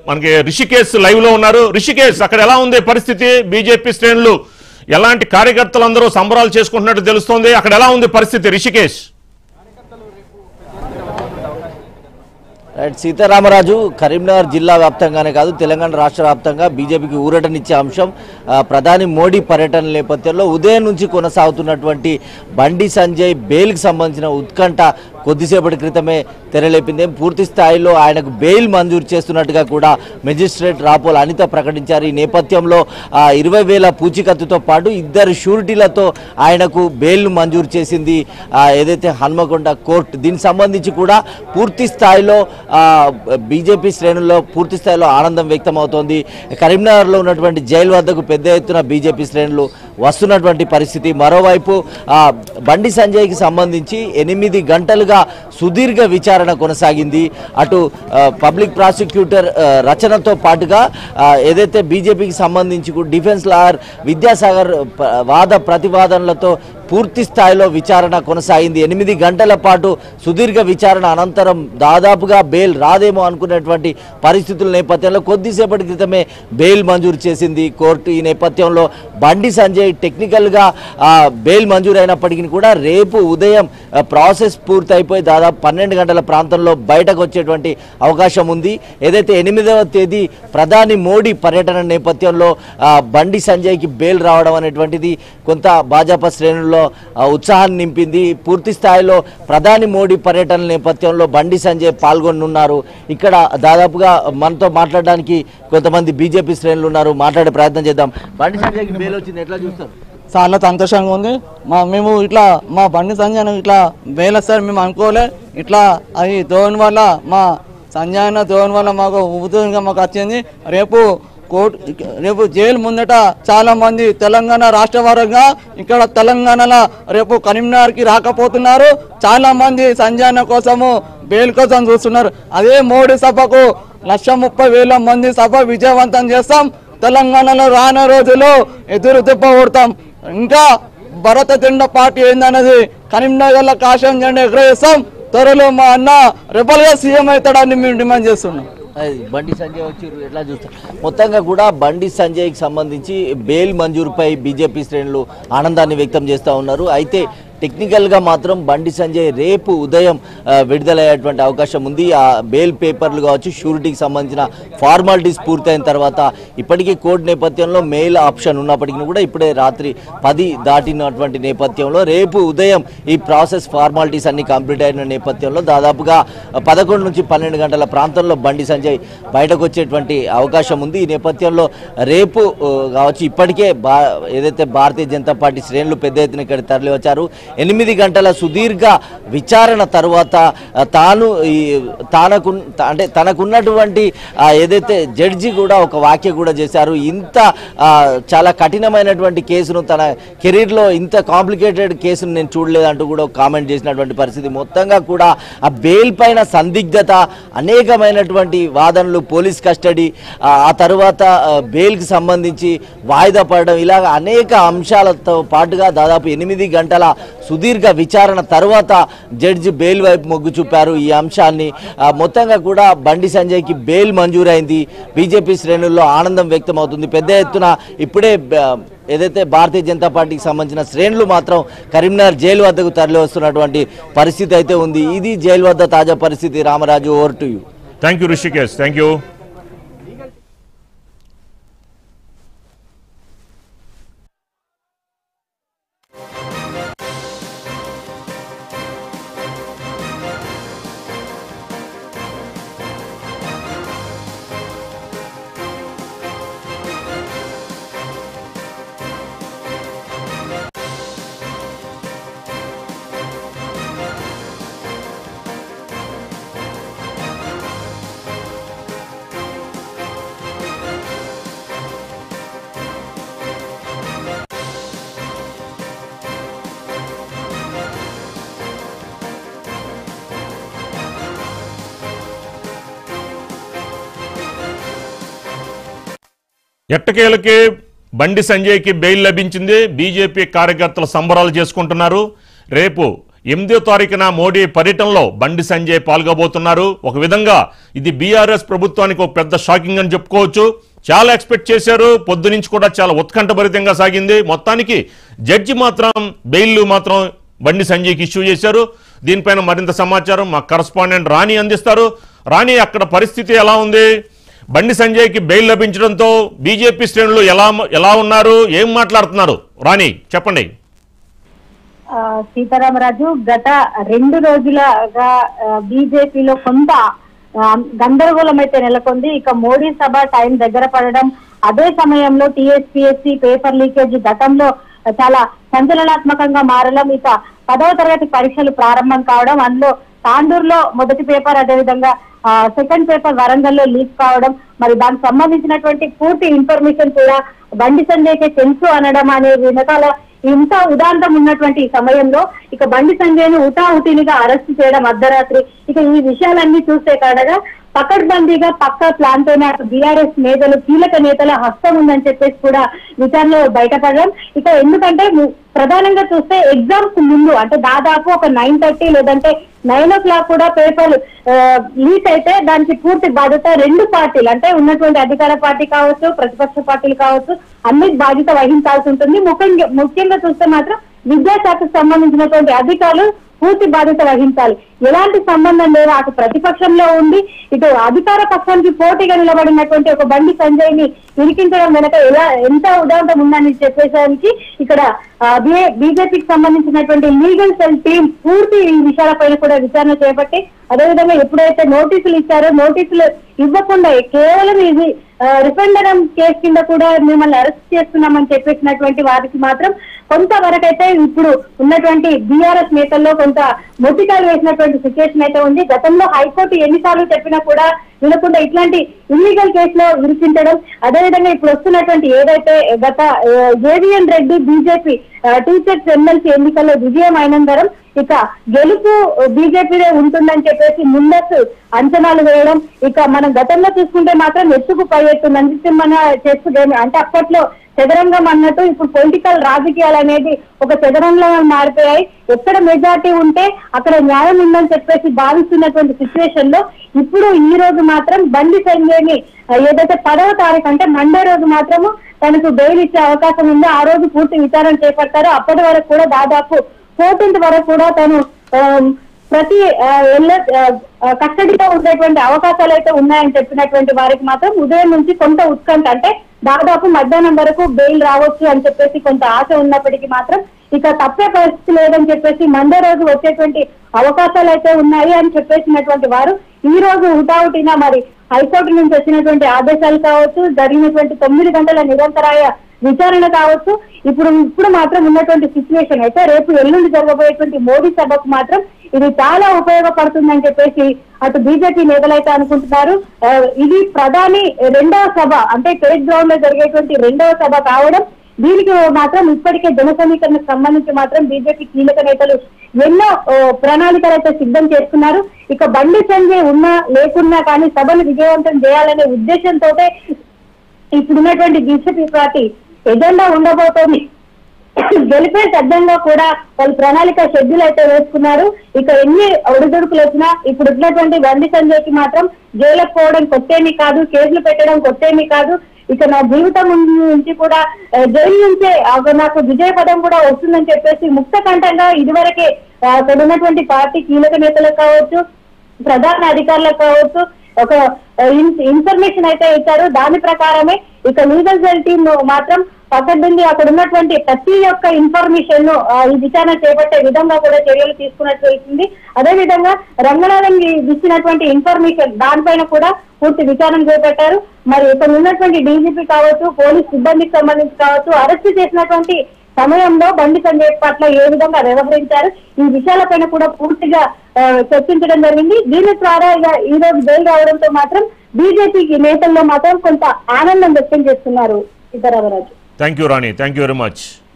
మనకి రిషికేశ్ లైవ్ లో ఉన్నారు రిషికేశ్ అక్కడ ఎలా ఉంది పరిస్థితి బీజేపీ శ్రేణులు ఎలాంటి కార్యకర్తలందరూ సంబరాలు చేసుకుంటున్నట్టు తెలుస్తోంది అక్కడ ఎలా ఉంది పరిస్థితి రిషికేశ్ రైట్ సీతారామరాజు కరీంనగర్ జిల్లా వ్యాప్తంగానే కాదు తెలంగాణ రాష్ట్ర వ్యాప్తంగా బీజేపీకి ఊరటనిచ్చే అంశం ఆ, ప్రధాని మోడీ పర్యటన నేపథ్యంలో ఉదయం నుంచి కొనసాగుతున్నటువంటి బండి సంజయ్ బెయిల్కి సంబంధించిన ఉత్కంఠ కొద్దిసేపటి క్రితమే తెరలేపింది పూర్తి స్థాయిలో ఆయనకు బెయిల్ మంజూరు చేస్తున్నట్టుగా కూడా మెజిస్ట్రేట్ రాపోల్ అనిత ప్రకటించారు ఈ నేపథ్యంలో ఆ, ఇరవై వేల పూచికత్తుతో పాటు ఇద్దరు షూరిటీలతో ఆయనకు బెయిల్ మంజూరు చేసింది ఆ, ఏదైతే హన్మకొండ కోర్టు దీనికి సంబంధించి కూడా పూర్తి స్థాయిలో ఆ, బీజేపీ శ్రేణుల్లో పూర్తి స్థాయిలో ఆనందం వ్యక్తమవుతోంది కరీంనగర్లో ఉన్నటువంటి జైలు వద్దకు పెద్ద ఎత్తున బీజేపీ శ్రేణులు వస్తున్నటువంటి పరిస్థితి మరోవైపు ఆ, బండి సంజయ్కి సంబంధించి ఎనిమిది గంటలుగా సుదీర్ఘ విచారణ కొనసాగింది అటు ఆ, పబ్లిక్ ప్రాసిక్యూటర్ ఆ, రచనతో పాటుగా ఆ, ఏదైతే బీజేపీకి సంబంధించి కూడా డిఫెన్స్ లాయర్ విద్యాసాగర్ ప- వాద ప్రతివాదనలతో పూర్తి స్థాయిలో విచారణ కొనసాగింది ఎనిమిది గంటల పాటు సుదీర్ఘ విచారణ అనంతరం దాదాపుగా బెయిల్ రాదేమో అనుకున్నటువంటి పరిస్థితుల నేపథ్యంలో కొద్దిసేపటి క్రితమే బెయిల్ మంజూరు చేసింది కోర్టు ఈ నేపథ్యంలో బండి సంజయ్ టెక్నికల్గా ఆ, బెయిల్ మంజూరు అయినప్పటికీ కూడా రేపు ఉదయం ఆ, ప్రాసెస్ పూర్తయిపోయి దాదాపు పన్నెండు గంటల ప్రాంతంలో బయటకు వచ్చేటువంటి అవకాశం ఉంది ఏదైతే ఎనిమిదవ తేదీ ప్రధాని మోడీ పర్యటన నేపథ్యంలో ఆ, బండి సంజయ్కి బెయిల్ రావడం అనేటువంటిది కొంత భాజపా శ్రేణుల్లో ఆ, ఉత్సాహాన్ని నింపింది పూర్తి స్థాయిలో ప్రధాని మోడీ పర్యటన నేపథ్యంలో బండి సంజయ్ పాల్గొనున్నారు ఇక్కడ దాదాపుగా మనతో మాట్లాడడానికి కొంతమంది బీజేపీ శ్రేణులు ఉన్నారు మాట్లాడే ప్రయత్నం చేద్దాం బండి సంజయ్కి బెయిల్ వచ్చింది ఎట్లా చూస్తారు చాలా సంతోషంగా ఉంది మా మేము ఇట్లా మా బండి సంజయ్ ఇట్లా బెయిల్ వస్తారు మేము అనుకోలే ఇట్లా అది దోని వల్ల మా సంజయ్ దోని వల్ల మాకు ఉద్యోగంగా మాకు వచ్చింది రేపు కోర్టు రేపు జైలు ముందట చాలా మంది తెలంగాణ రాష్ట్ర వారంగా ఇక్కడ తెలంగాణలో రేపు కరీంనగర్కి రాకపోతున్నారు చాలా మంది సంజయ్ కోసము బెయిల్ కోసం చూస్తున్నారు అదే మోడీ సభకు లక్ష ముప్పై వేల మంది సభ విజయవంతం చేస్తాం తెలంగాణలో రానున్న రోజుల్లో ఎదురు దెబ్బ కొడతాం ఇంకా భరత జెండా పార్టీ ఏందన్నది కరీంనగర్లో కాషాయం జెండా ఎగరేస్తాం త్వరలో మా అన్న రెబల్ గా సీఎం అవుతాడని మేము డిమాండ్ చేస్తున్నాం అది బండి సంజయ్ వచ్చిర్రు ఎట్లా చూస్తారు మొత్తంగా కూడా బండి సంజయ్కి సంబంధించి బెయిల్ మంజూరుపై బీజేపీ శ్రేణులు ఆనందాన్ని వ్యక్తం చేస్తూ ఉన్నారు అయితే టెక్నికల్గా మాత్రం బండి సంజయ్ రేపు ఉదయం ఆ, విడుదలయ్యేటువంటి అవకాశం ఉంది ఆ బెయిల్ పేపర్లు కావచ్చు షూరిటీకి సంబంధించిన ఫార్మాలిటీస్ పూర్తయిన తర్వాత ఇప్పటికీ కోర్టు నేపథ్యంలో మెయిల్ ఆప్షన్ ఉన్నప్పటికీ కూడా ఇప్పుడే రాత్రి పది దాటినటువంటి నేపథ్యంలో రేపు ఉదయం ఈ ప్రాసెస్ ఫార్మాలిటీస్ అన్ని కంప్లీట్ అయిన నేపథ్యంలో దాదాపుగా పదకొండు నుంచి పన్నెండు గంటల ప్రాంతంలో బండి సంజయ్ బయటకు వచ్చేటువంటి అవకాశం ఉంది ఈ నేపథ్యంలో రేపు ఆ, కావచ్చు ఇప్పటికే బా ఏదైతే భారతీయ జనతా పార్టీ శ్రేణులు పెద్ద ఎత్తున ఇక్కడ తరలి వచ్చారు ఎనిమిది గంటల సుదీర్ఘ విచారణ తర్వాత ఆ, తాను ఈ తనకు అంటే తనకున్నటువంటి ఆ, ఏదైతే జడ్జి కూడా ఒక వ్యాఖ్య కూడా చేశారు ఇంత ఆ, చాలా కఠినమైనటువంటి కేసును తన కెరీర్లో ఇంత కాంప్లికేటెడ్ కేసును నేను చూడలేదంటూ కూడా ఒక కామెంట్ చేసినటువంటి పరిస్థితి మొత్తంగా కూడా ఆ బెయిల్ పైన సందిగ్ధత అనేకమైనటువంటి వాదనలు పోలీస్ కస్టడీ ఆ ఆ తర్వాత ఆ, బెయిల్కి సంబంధించి వాయిదా పడడం ఇలాగ అనేక అంశాలతో పాటుగా దాదాపు ఎనిమిది గంటల సుదీర్ఘ విచారణ తర్వాత జడ్జి బెయిల్ వైపు మొగ్గు చూపారు ఈ అంశాన్ని ఆ, మొత్తంగా కూడా బండి సంజయ్కి బెయిల్ మంజూరైంది బీజేపీ శ్రేణుల్లో ఆనందం వ్యక్తమవుతుంది పెద్ద ఎత్తున ఇప్పుడే బ- ఏదైతే భారతీయ జనతా పార్టీకి సంబంధించిన శ్రేణులు మాత్రం కరీంనగర్ జైలు వద్దకు తరలి వస్తున్నటువంటి పరిస్థితి అయితే ఉంది ఇది జైలు వద్ద తాజా పరిస్థితి Ramaraju over to you thank you Rishikesh thank you ఎట్టకేలకి బండి సంజయ్కి బెయిల్ లభించింది బీజేపీ కార్యకర్తలు సంబరాలు చేసుకుంటున్నారు రేపు ఎనిమిదో తారీఖున మోడీ పర్యటనలో బండి సంజయ్ పాల్గొబోతున్నారు ఒక విధంగా ఇది బీఆర్ఎస్ ప్రభుత్వానికి ఒక పెద్ద షాకింగ్ అని చెప్పుకోవచ్చు చాలా ఎక్స్పెక్ట్ చేశారు పొద్దు నుంచి కూడా చాలా ఉత్కంఠభరితంగా సాగింది మొత్తానికి జడ్జి మాత్రం బెయిల్ మాత్రం బండి సంజయ్కి ఇష్యూ చేశారు దీనిపైన మరింత సమాచారం మా కరస్పాండెంట్ రాణి అందిస్తారు రాణి అక్కడ పరిస్థితి ఎలా ఉంది బండి సంజయ్కి బెయిల్ లభించడంతో బీజేపీ శ్రేణులు ఎలా ఎలా ఉన్నారు ఏం మాట్లాడుతున్నారు రాణి చెప్పండి ఆ, సీతారామరాజు గత రెండు రోజులుగా బీజేపీలో కొంత ఆ, గందరగోళం అయితే నెలకొంది ఇక మోడీ సభ టైం దగ్గర పడడం అదే సమయంలో టీఎస్పీఎస్సీ పేపర్ లీకేజ్ గతంలో చాలా సంచలనాత్మకంగా మారడం ఇక పదవ తరగతి పరీక్షలు ప్రారంభం కావడం అందులో తాండూరులో మొదటి పేపర్ అదేవిధంగా ఆ, సెకండ్ పేపర్ వరంగల్లో లీక్ కావడం మరి దానికి సంబంధించినటువంటి పూర్తి ఇన్ఫర్మేషన్ కూడా బండి సంజయ్కి తెలుసు అనడం అనే వెనకాల ఇంత ఉదాంతం ఉన్నటువంటి ఈ సమయంలో ఇక బండి సంజయ్ ను ఉటాహుటినిగా అరెస్ట్ చేయడం అర్ధరాత్రి ఇక ఈ విషయాలన్నీ చూస్తే కాడగా పకడ్బందీగా పక్క ప్లాన్ తోనే బీఆర్ఎస్ నేతలు కీలక నేతల హస్తం ఉందని చెప్పేసి కూడా విచారణలో బయటపడడం ఇక ఎందుకంటే ము- ప్రధానంగా చూస్తే ఎగ్జామ్స్ ముందు అంటే దాదాపు ఒక నైన్ థర్టీ లేదంటే నైన్ ఓ క్లాక్ కూడా పేపర్ లీక్ అయితే దానికి పూర్తి బాధ్యత రెండు పార్టీలు అంటే ఉన్నటువంటి అధికార పార్టీ కావచ్చు ప్రతిపక్ష పార్టీలు కావచ్చు అన్ని బాధ్యత వహించాల్సి ఉంటుంది ముఖ్యంగా ముఖ్యంగా చూస్తే మాత్రం విద్యాశాఖకు సంబంధించినటువంటి అధికారులు పూర్తి బాధ్యత వహించాలి ఎలాంటి సంబంధం లేదు అటు ప్రతిపక్షంలో ఉండి ఇటు అధికార పక్షానికి పోటీగా నిలబడినటువంటి ఒక బండి సంజయ్ ని ఇరికించడం వెనక ఎలా ఎంత ఉదాహరణ ఉందని చెప్పేసరికి ఇక్కడ బీజేపీకి సంబంధించినటువంటి లీగల్ సెల్ టీం పూర్తి ఈ విషయాలపైన కూడా విచారణ చేపట్టి అదేవిధంగా ఎప్పుడైతే నోటీసులు ఇచ్చారో నోటీసులు ఇవ్వకుండా కేవలం ఇది రిఫరెండరం కేసు కింద కూడా మిమ్మల్ని అరెస్ట్ చేస్తున్నామని చెప్పేసినటువంటి వారికి మాత్రం కొంతవరకు అయితే ఇప్పుడు ఉన్నటువంటి బీఆర్ఎస్ నేతల్లో కొంత మొట్టికాలు వేసినటువంటి సిచ్యువేషన్ అయితే ఉంది గతంలో హైకోర్టు ఎన్నిసార్లు చెప్పినా కూడా వినకుండా ఇట్లాంటి ఇల్లీగల్ కేసులో విరిచించడం అదేవిధంగా ఇప్పుడు వస్తున్నటువంటి ఏదైతే గత JVN Reddy BJP teachers MLC ఎన్నికల్లో విజయం అయినందరం ఇక గెలుపు బీజేపీదే ఉంటుందని చెప్పేసి ముందస్తు అంచనాలు వేయడం ఇక మనం గతంలో చూసుకుంటే మాత్రం ఎత్తుకు పై ఎత్తు నందిసింహన చేస్తూ అంటే అప్పట్లో చదరంగం అన్నట్టు ఇప్పుడు పొలిటికల్ రాజకీయాలు అనేది ఒక చదరంగంలో మారిపోయాయి ఎక్కడ మెజార్టీ ఉంటే అక్కడ న్యాయం ఉందని చెప్పేసి భావిస్తున్నటువంటి సిచ్యువేషన్ లో ఇప్పుడు ఈ రోజు మాత్రం బండి సంజయ్ని ఆ, ఏదైతే పదవ తారీఖు అంటే మండే రోజు మాత్రము తనకు బెయిల్ ఇచ్చే అవకాశం ఉందో ఆ రోజు పూర్తి విచారణ చేపడతారు అప్పటి వరకు కూడా దాదాపు ఫోర్టీన్త్ వరకు కూడా తను ఆ, ప్రతి ఆ, ఎల్ల ఆ, కస్టడీలో ఉండేటువంటి అవకాశాలు అయితే ఉన్నాయని చెప్పినటువంటి వారికి మాత్రం ఉదయం నుంచి కొంత ఉత్కంఠ అంటే దాదాపు మధ్యాహ్నం వరకు బెయిల్ రావచ్చు అని చెప్పేసి కొంత ఆశ ఉన్నప్పటికీ మాత్రం ఇక తప్పే పరిస్థితి లేదని చెప్పేసి మండే రోజు వచ్చేటువంటి అవకాశాలు అయితే ఉన్నాయి అని చెప్పేసినటువంటి వారు ఈ రోజు హుటాహుటిన మరి హైకోర్టు నుంచి వచ్చినటువంటి ఆదేశాలు కావచ్చు జరిగినటువంటి తొమ్మిది గంటల నిరంతరాయ విచారణ కావచ్చు ఇప్పుడు ఇప్పుడు మాత్రం ఉన్నటువంటి సిచ్యువేషన్ అయితే రేపు ఎల్లుండి జరగబోయేటువంటి మోడీ సభకు మాత్రం ఇది చాలా ఉపయోగపడుతుందని చెప్పేసి అటు బీజేపీ నేతలైతే అనుకుంటున్నారు ఆ, ఇది ప్రధాని రెండవ సభ అంటే స్టేట్ గ్రౌండ్ లో జరిగేటువంటి రెండవ సభ కావడం దీనికి మాత్రం ఇప్పటికే జన సమీకరణకు సంబంధించి మాత్రం బీజేపీ కీలక నేతలు ఎన్నో ఆ, ప్రణాళికలు అయితే సిద్ధం చేస్తున్నారు ఇక బండి సంజయ్ ఉన్నా లేకున్నా కానీ సభను విజయవంతం చేయాలనే ఉద్దేశంతో ఇప్పుడున్నటువంటి బీజేపీ పార్టీ ఎజెండా ఉండబోతోంది గెలిపే సజ్జంగా కూడా వాళ్ళు ప్రణాళిక షెడ్యూల్ అయితే వేసుకున్నారు ఇక ఎన్ని ఒడిదుడుకులు వచ్చినా ఇప్పుడు ఉన్నటువంటి బండి సంజయ్కి మాత్రం జైలుకు పోవడం కొత్తేమీ కాదు కేసులు పెట్టడం కొత్తేమీ కాదు ఇక నా జీవితం నుంచి కూడా ఆ, జైలు నుంచే ఆ, నాకు విజయ పదం కూడా వస్తుందని చెప్పేసి ముక్త కంఠంగా ఇదివరకే ఆ, అక్కడ ఉన్నటువంటి పార్టీ కీలక నేతలకు కావచ్చు ప్రధాన అధికారులకు కావచ్చు ఒక ఇన్- ఇన్ఫర్మేషన్ అయితే ఇచ్చారు దాని ప్రకారమే ఇక లీగల్ సెల్ టీమ్ మాత్రం పక్కడుండి అక్కడ ఉన్నటువంటి ప్రతి ఒక్క ఇన్ఫర్మేషన్ ను ఆ, ఈ విచారణ చేపట్టే విధంగా కూడా చర్యలు తీసుకున్నట్టు తెలిసింది అదే విధంగా రంగనాథన్ ఇచ్చినటువంటి ఇన్ఫర్మేషన్ దానిపైన కూడా పూర్తి విచారణ చేపట్టారు మరి ఇక్కడ ఉన్నటువంటి డీజీపీ కావచ్చు పోలీస్ సిబ్బందికి సంబంధించి కావచ్చు అరెస్ట్ చేసినటువంటి సమయంలో బండి సంజయ్ పట్ల ఏ విధంగా వ్యవహరించారు ఈ విషయాలపైన కూడా పూర్తిగా ఆ, చర్చించడం జరిగింది దీని ద్వారా ఇక ఈ రోజు బెయిల్ రావడంతో మాత్రం బీజేపీ నేతల్లో మాత్రం కొంత ఆనందం వ్యక్తం చేస్తున్నారు ఇతరవరాజు thank you Rani thank you very much